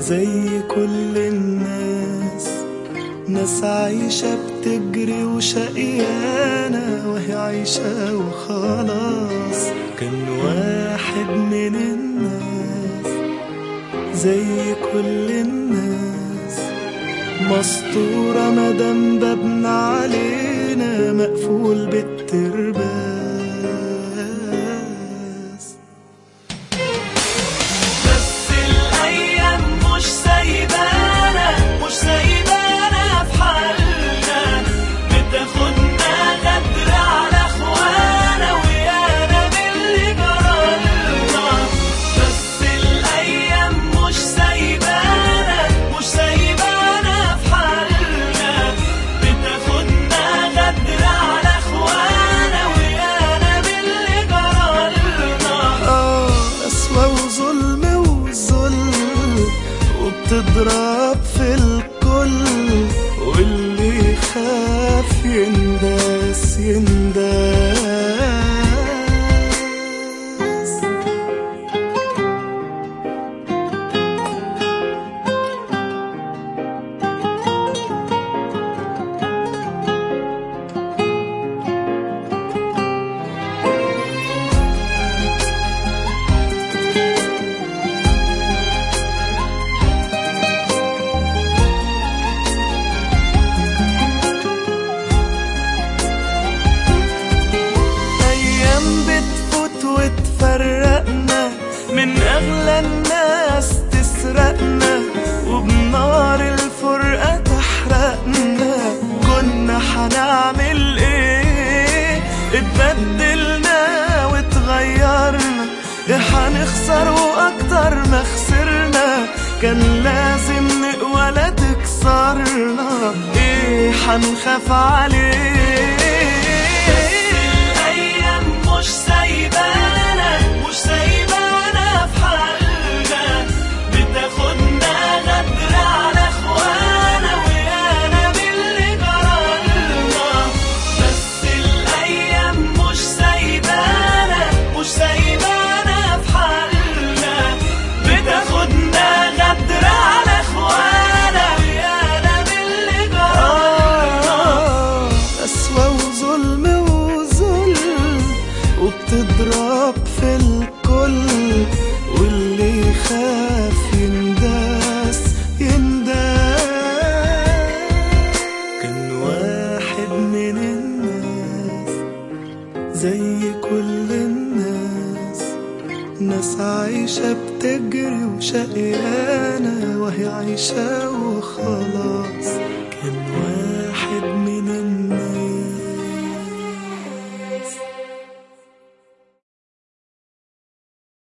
زي كل الناس ناس عايشة بتجري وشقيانة وهي عايشة وخلاص كان واحد من الناس زي كل الناس مسطورة مدام بابنا علينا مقفول بالترباس بس الأيام مش سايبانا مش سايبانا في حالنا بتاخدنا غدر على اخوانا ويانا باللي جرالنا بس الأيام مش سايبانا مش سايبانا في حالنا بتاخدنا غدر على اخوانا ويانا باللي جرالنا اه قسوة وظلم وذل وبتضرب في الكل واللي يخاف ينداس ينداس أيام بتفوت وتفرقنا من أغلى الناس تسرقنا وبنار الفرقة تحرقنا كنا حنعمل إيه اتبدلنا وتغيرنا إيه حنخسر وأكتر ما خسرنا كان لازم نقوى لا تكسرنا إيه حنخاف عليه الأيام مش سايبانا مش سايبانا في حالنا بتاخدنا غدر على اخوانا ويانا باللي جرالنا بس الأيام مش سايبانا مش سايبانا في حالنا بتاخدنا غدر على اخوانا ويانا باللي جرالنا قسوة وظلم وذل وبتضرب في الكل واللي يخاف ينداس ينداس كان واحد من الناس زي كل الناس ناس عايشة بتجري وشقيانة وهي عايشة وخلاص